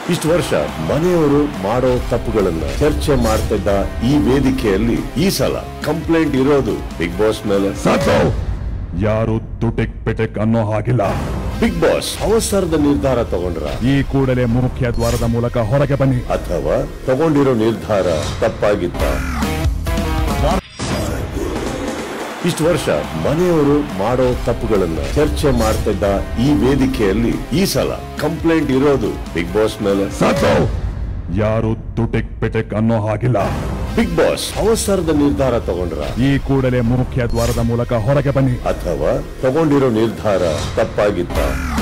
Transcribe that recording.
ಇಷ್ಟು ವರ್ಷ ಮನೆಯವರು ಮಾಡೋ ತಪ್ಪುಗಳನ್ನ ಚರ್ಚೆ ಮಾಡ್ತಿದ್ದ ಈ ವೇದಿಕೆಯಲ್ಲಿ ಈ ಸಲ ಕಂಪ್ಲೇಂಟ್ ಇರೋದು ಬಿಗ್ ಬಾಸ್ ಮೇಲೆ ಸಾಕು ಯಾರು ತುಟಿಕ್ ಪಿಟಿಕ್ ಅನ್ನೋ ಹಾಗಿಲ್ಲ ಬಿಗ್ ಬಾಸ್ ಅವಸರದ ನಿರ್ಧಾರ ತಗೊಂಡ್ರ ಈ ಕೂಡಲೇ ಮುಖ್ಯ ದ್ವಾರದ ಮೂಲಕ ಹೊರಗೆ ಬನ್ನಿ ಅಥವಾ ತಗೊಂಡಿರೋ ನಿರ್ಧಾರ ತಪ್ಪಾಗಿತ್ತ ಇಷ್ಟು ವರ್ಷ ಮನೆಯವರು ಮಾಡೋ ತಪ್ಪುಗಳನ್ನ ಚರ್ಚೆ ಮಾಡ್ತಿದ್ದ ಈ ವೇದಿಕೆಯಲ್ಲಿ ಈ ಸಲ ಕಂಪ್ಲೇಂಟ್ ಇರೋದು ಬಿಗ್ ಬಾಸ್ ಮೇಲೆ ಸಾಕು ಯಾರು ತುಟಿಕ್ ಪಿಟಿಕ್ ಅನ್ನೋ ಹಾಗಿಲ್ಲ ಬಿಗ್ ಬಾಸ್ ಅವಸರದ ನಿರ್ಧಾರ ತಗೊಂಡ್ರ ಈ ಕೂಡಲೇ ಮುಖ್ಯ ದ್ವಾರದ ಮೂಲಕ ಹೊರಗೆ ಬನ್ನಿ ಅಥವಾ ತಗೊಂಡಿರೋ ನಿರ್ಧಾರ ತಪ್ಪಾಗಿತ್ತ